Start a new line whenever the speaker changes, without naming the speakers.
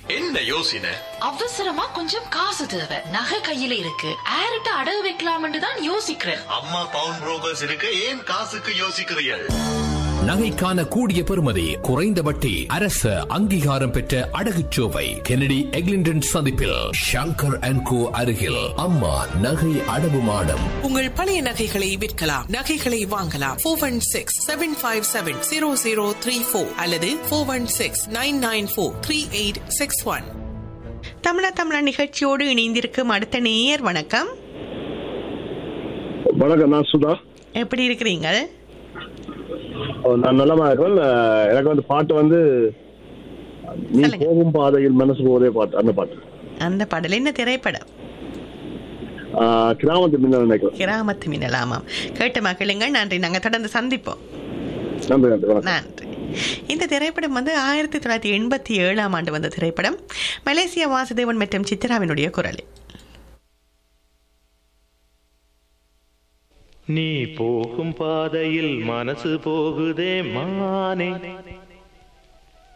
என்ன யோசனை
அவசரமா கொஞ்சம் காசு தேவை நகை கையில இருக்கு ஆரிட்ட அடகு வைக்கலாம்னு தான் யோசிக்கிறேன்
அம்மா பவுன் புரோக்கர்ஸ் இருக்க ஏன் காசுக்கு யோசிக்கிறீர்கள்
நகைக்கான கூடிய பெறுமதி குறைந்த வட்டி அரச அங்கீகாரம் பெற்ற அடகுச்சோவை கெனடி எக்லிண்டன் சந்திப்பில் ஷங்கர் அண்ட் கோ அருகில் அம்மா நகை அடவு மாடம்
உங்கள் பழைய நகைகளை விற்கலாம் நகைகளை வாங்கலாம் four one six seven five seven zero zero three four அல்லது four one six nine nine four three eight six one
தமிழ தமிழ நிகழ்ச்சியோடு இணைந்திருக்கும் அடுத்த நேயர் வணக்கம்
வணக்கம் நான் சுதா
எப்படி இருக்கிறீங்க
ஓ, நான் நல்லமா இருக்கிறேன் அஹ், எனக்கு வந்து பாட்டு வந்து நீ
சொல்லுங்க.
போகும் பாதையில் மனசு போதே பாட்டு அந்த பாட்டு
அந்த பாடல் என்ன திரைப்படம்
ஆஹ், கிராமத்து மின்னல் நினைக்கிறேன்
கிராமத்து மின்னலாமாம் கேட்டு மகிழுங்கள் நன்றி நாங்கள் தொடர்ந்து சந்திப்போம்
நன்றி நன்றி வணக்கம்
நன்றி இந்த திரைப்படம் வந்து ஆயிரத்தி தொள்ளாயிரத்தி எண்பத்தி ஏழாம் ஆண்டு வந்த திரைப்படம் மலேசியா வாசுதேவன் மற்றும் சித்ராவினுடைய குரலில்
நீ போகும் பாதையில் மனசு போகுதே மானே